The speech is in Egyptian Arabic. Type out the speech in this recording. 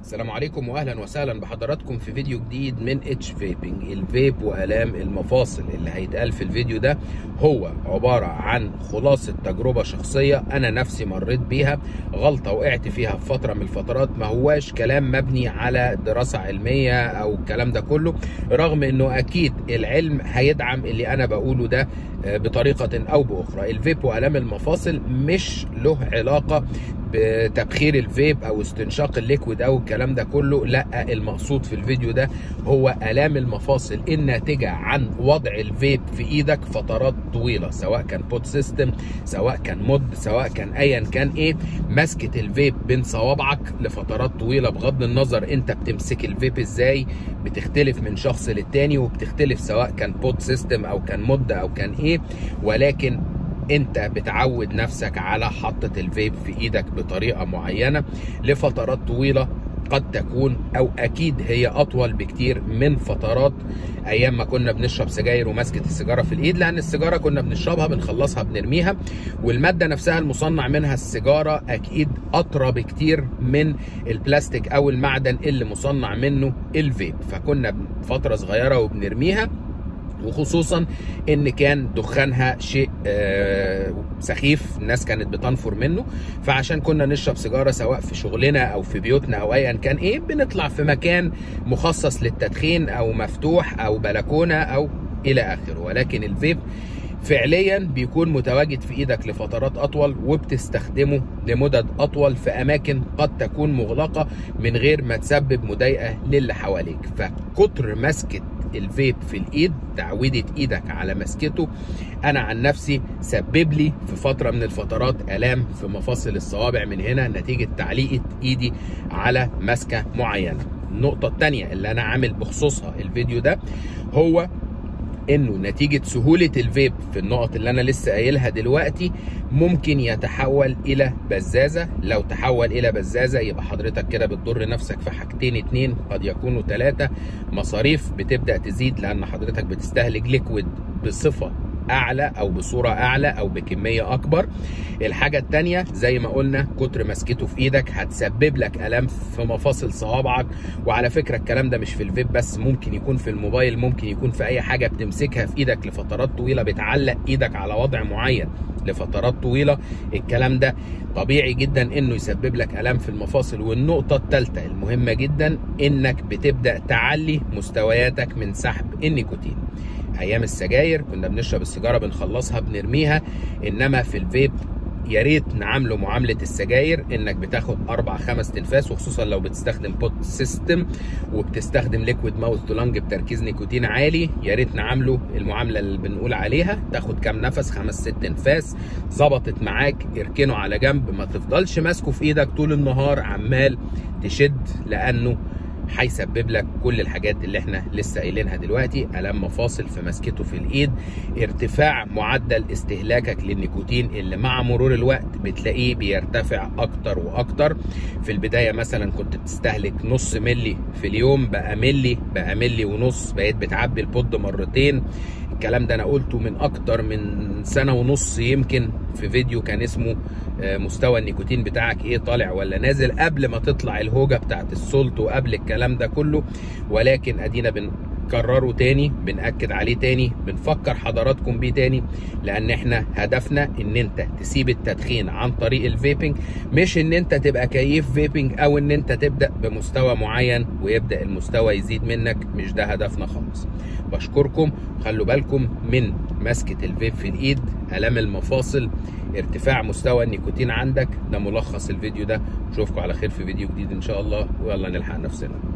السلام عليكم واهلا وسهلا بحضراتكم في فيديو جديد من اتش فيبنج الفيب والام المفاصل اللي هيتقال في الفيديو ده هو عباره عن خلاصه تجربه شخصيه انا نفسي مريت بيها غلطه وقعت فيها في فتره من الفترات ما هواش كلام مبني على دراسه علميه او الكلام ده كله رغم انه اكيد العلم هيدعم اللي انا بقوله ده بطريقه او باخرى الفيب والام المفاصل مش له علاقه بتبخير الفيب او استنشاق الليكويد او الكلام ده كله لا المقصود في الفيديو ده هو الام المفاصل الناتجه عن وضع الفيب في ايدك فترات طويله سواء كان بوت سيستم سواء كان مود سواء كان ايا كان ايه مسكه الفيب بين صوابعك لفترات طويله بغض النظر انت بتمسك الفيب ازاي بتختلف من شخص للتاني وبتختلف سواء كان بوت سيستم او كان مود او كان ايه ولكن انت بتعود نفسك على حطة الفيب في ايدك بطريقة معينة لفترات طويلة قد تكون او اكيد هي اطول بكتير من فترات ايام ما كنا بنشرب سجاير وماسكه السيجاره في الايد لان السيجاره كنا بنشربها بنخلصها بنرميها والماده نفسها المصنع منها السيجاره اكيد اطرى بكتير من البلاستيك او المعدن اللي مصنع منه الفيب فكنا فتره صغيره وبنرميها وخصوصا ان كان دخانها شيء آه سخيف الناس كانت بتنفر منه فعشان كنا نشرب سيجاره سواء في شغلنا او في بيوتنا او ايا كان ايه بنطلع في مكان مخصص للتدخين او مفتوح او بلكونه او الى اخره ولكن الفيب فعليا بيكون متواجد في ايدك لفترات اطول وبتستخدمه لمدد اطول في اماكن قد تكون مغلقه من غير ما تسبب مضايقه للي حواليك فكتر مسكه الفيب في الايد تعويدة ايدك على مسكته انا عن نفسي سبب لي في فترة من الفترات الام في مفاصل الصوابع من هنا نتيجة تعليقة ايدي على مسكة معينة النقطة التانية اللي انا عامل بخصوصها الفيديو ده هو انه نتيجة سهولة الفيب في النقط اللي انا لسه قايلها دلوقتي ممكن يتحول الى بزازة لو تحول الى بزازة يبقى حضرتك كده بتضر نفسك في حاجتين اتنين قد يكونوا ثلاثة مصاريف بتبدأ تزيد لان حضرتك بتستهلك ليكويد بصفة اعلى او بصوره اعلى او بكميه اكبر الحاجه التانية زي ما قلنا كتر مسكته في ايدك هتسبب لك الام في مفاصل صوابعك وعلى فكره الكلام ده مش في الفيب بس ممكن يكون في الموبايل ممكن يكون في اي حاجه بتمسكها في ايدك لفترات طويله بتعلق ايدك على وضع معين لفترات طويله الكلام ده طبيعي جدا انه يسبب لك الام في المفاصل والنقطه الثالثه المهمه جدا انك بتبدا تعلي مستوياتك من سحب النيكوتين ايام السجاير كنا بنشرب السيجاره بنخلصها بنرميها انما في الفيب يا ريت نعامله معامله السجاير انك بتاخد اربع خمس تنفاس وخصوصا لو بتستخدم بوت سيستم وبتستخدم ليكويد ماوث تو لانج بتركيز نيكوتين عالي يا ريت نعامله المعامله اللي بنقول عليها تاخد كام نفس خمس ست انفاس ظبطت معاك اركنه على جنب ما تفضلش ماسكه في ايدك طول النهار عمال تشد لانه هيسبب لك كل الحاجات اللي احنا لسه قايلينها دلوقتي الام مفاصل في مسكته في الايد ارتفاع معدل استهلاكك للنيكوتين اللي مع مرور الوقت بتلاقيه بيرتفع اكتر واكتر في البدايه مثلا كنت بتستهلك نص ملي في اليوم بقى ملي بقى ملي ونص بقيت بتعبي البود مرتين الكلام ده انا قلته من اكتر من سنه ونص يمكن في فيديو كان اسمه مستوى النيكوتين بتاعك ايه طالع ولا نازل قبل ما تطلع الهوجه بتاعت السولت وقبل الكلام ده كله ولكن ادينا بنكرره تاني بنأكد عليه تاني بنفكر حضراتكم بيه تاني لان احنا هدفنا ان انت تسيب التدخين عن طريق الفيبنج مش ان انت تبقى كيف فيبنج او ان انت تبدا بمستوى معين ويبدا المستوى يزيد منك مش ده هدفنا خالص بشكركم خلوا بالكم من مسكه الفيب في الايد الام المفاصل ارتفاع مستوى النيكوتين عندك ده ملخص الفيديو ده نشوفكم على خير في فيديو جديد ان شاء الله ويلا نلحق نفسنا